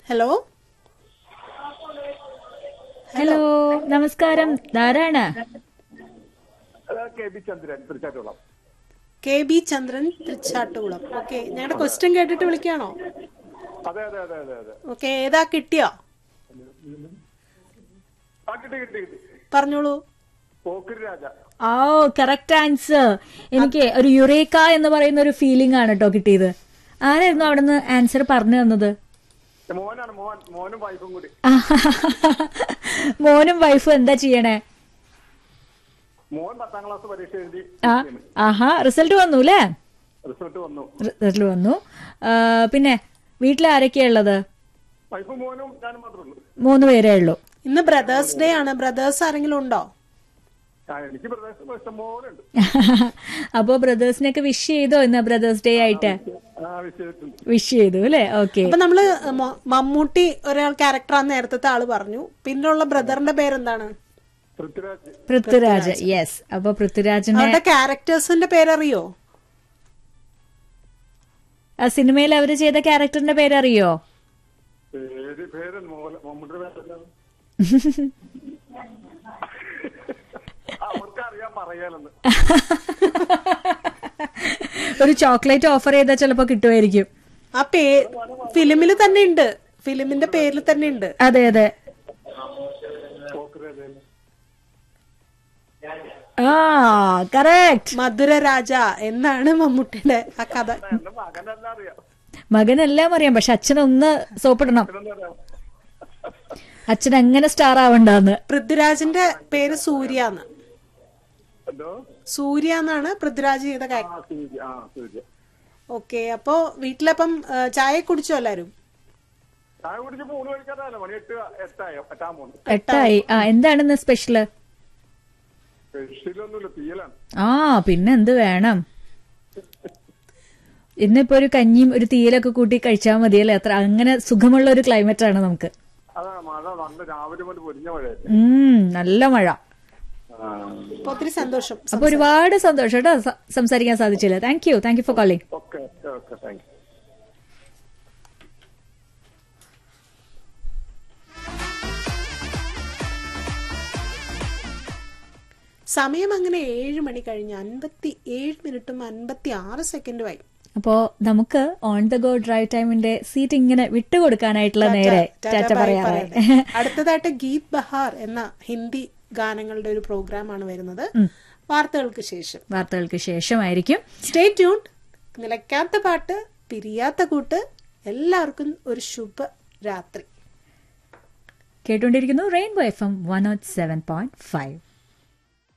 Hello hello നമസ്കാരം ധാരാണ് K B Chandran Thrichattukulam K B Chandran Thrichattukulam okay ഞങ്ങളുടെ ക്വസ്റ്റ്യൻ കേട്ടിട്ട് വിളിക്കുകയാണോ അതെ അതെ അതെ അതെ അതെ ഓക്കെ ഏതാ കിട്ടിയോ ആ കിട്ടി കിട്ടി കിട്ടി പറഞ്ഞോളൂ പോക്കിരി രാജ ഓ കറക്റ്റ് ആൻസർ എനിക്ക് ഒരു യുറേക്ക എന്ന് പറയുന്ന ഒരു ഫീലിംഗ് ആണ് കേട്ടോ കിട്ടിയത് ആരായിരുന്നു അവിടുന്ന് ആൻസർ പറഞ്ഞു തന്നത് മോനാണ് മോൻ മോനും വൈഫും കൂടി മോനും വൈഫും എന്താ ചെയ്യണേ മോൻ പത്താം ക്ലാസ് പരീക്ഷ എഴുതി ആ ആഹാ റിസൾട്ട് വന്നു അല്ലേ റിസൾട്ട് വന്നു റിസൾട്ട് വന്നു ആ, പിന്നെ വീട്ടിൽ ആരൊക്കെയാ ഉള്ളത് വൈഫും മോനും ഞാനും മാത്രമേ ഉള്ളൂ മൂന്ന് പേരേ ഉള്ളൂ ഇന്ന് ബ്രദേഴ്സ് ഡേ ആണ് ബ്രദേഴ്സ് ആരെങ്കിലും ഉണ്ടോ ആ, എനിക്ക് പ്രദേശം ഇഷ്ടം പോലെ ഉണ്ട് അപ്പോ ബ്രദേഴ്സിനൊക്കെ വിഷ് ചെയ്തോ ഇന്ന് ബ്രദേഴ്സ് ഡേ ആയിട്ട് ആ വിഷയത്തിണ്ട് വിഷ് ചെയ്തു അല്ലേ ഓക്കെ അപ്പൊ നമ്മള് മ- മമ്മൂട്ടി ഒരാൾ ക്യാരക്ടറാന്ന് നേരത്തെ ആള് പറഞ്ഞു പിന്നെയുള്ള ബ്രദറിന്റെ പേരെന്താണ് പൃഥ്വിരാജ് പൃഥ്വിരാജ് യെസ് അപ്പൊ പൃഥ്വിരാജിനെ അവരുടെ ക്യാരക്ടേഴ്സിന്റെ പേരറിയോ ആ സിനിമയിൽ അവര് ചെയ്ത ക്യാരക്ടറിന്റെ പേരറിയോ പേര് പേര് മോല മമ്മൂട്ടിയുടെ പേരല്ല അവർക്കറിയാൻ പറയാലെന്ന് ഒരു ചോക്ലേറ്റ് ഓഫർ ചെയ്താൽ ചിലപ്പോ കിട്ടുമായിരിക്കും ആ പേ ഫിലിമിൽ തന്നെ ഉണ്ട് ഫിലിമിന്റെ പേരിൽ തന്നെ ഉണ്ട് അതെ അതെ പോക്കിരി രാജ ആ കറക്റ്റ് മധുര രാജ എന്നാണ് മമ്മൂട്ടിയുടെ ആ കഥ എന്റെ മകനെല്ലാം അറിയാം മകനെല്ലാം അറിയാം പക്ഷെ അച്ഛനൊന്ന് സോപ്പിടണം ഇതെന്താ അറിയാം അച്ഛൻ അങ്ങനെ സ്റ്റാർ ആവണ്ടെന്ന് പൃഥ്വിരാജിന്റെ പേര് സൂര്യ എന്ന് എന്തോ സൂര്യ എന്നാണ് പൃഥ്വിരാജ് ചെയ്ത ആ കാര്യം സൂര്യ ആ സൂര്യ ഓക്കെ അപ്പോ വീട്ടിലപ്പം ഏ, ചായ കുടിച്ചോ എല്ലാരും ചായ കുടിച്ച് മൂന്ന് കഴിക്കാറല്ലോ മണി എട്ട് എട്ടായോ എട്ടാൻ പോകുന്നു എട്ടായി ആ എന്താണെന്ന് സ്പെഷ്യല് സ്പെഷ്യലൊന്നുമില്ല തീയലാണ് ആ പിന്നെ എന്ത് വേണം ഇന്നിപ്പോ ഒരു കഞ്ഞിയും ഒരു തീയലൊക്കെ കൂട്ടി കഴിച്ചാൽ മതിയല്ലേ അത്ര അങ്ങനെ സുഖമുള്ള ഒരു ക്ലൈമറ്റ് ആണ് നമുക്ക് അതാണ് മഴ നല്ല രാവിലെ മുതൽ പൊരിഞ്ഞ മഴയായിരുന്നു ഉം നല്ല മഴ അപ്പൊ ഒത്തിരി സന്തോഷം അപ്പൊ ഒരുപാട് സന്തോഷം കേട്ടോ സ- സംസാരിക്കാൻ സാധിച്ചില്ല thank you thank you for calling okay okay okay thank you സമയം അങ്ങനെ ഏഴ് മണി കഴിഞ്ഞ് അൻപത്തി ഏഴ് മിനിറ്റും അൻപത്തി ആറ് സെക്കൻഡുമായി അപ്പോ നമുക്ക് ഓൺ ദ ഗോ ഡ്രൈവ് ടൈമിന്റെ സീറ്റ് ഇങ്ങനെ വിട്ടുകൊടുക്കാനായിട്ടുള്ള നേരെ ടാറ്റ ബൈ പറയാറായി പറയട്ടെ. അടുത്തതായിട്ട് ഗീത് ബഹാർ എന്ന ഹിന്ദി ഗാനങ്ങളുടെ ഒരു പ്രോഗ്രാമാണ് വരുന്നത് വാർത്തകൾക്ക് ശേഷം വാർത്തകൾക്ക് ശേഷമായിരിക്കും സ്റ്റേ ട്യൂൺ നിലയ്ക്കാത്ത പാട്ട് പിരിയാത്ത കൂട്ട് എല്ലാവർക്കും ഒരു ശുഭ രാത്രി കേട്ടുകൊണ്ടിരിക്കുന്നു rainbow F M one nought seven point five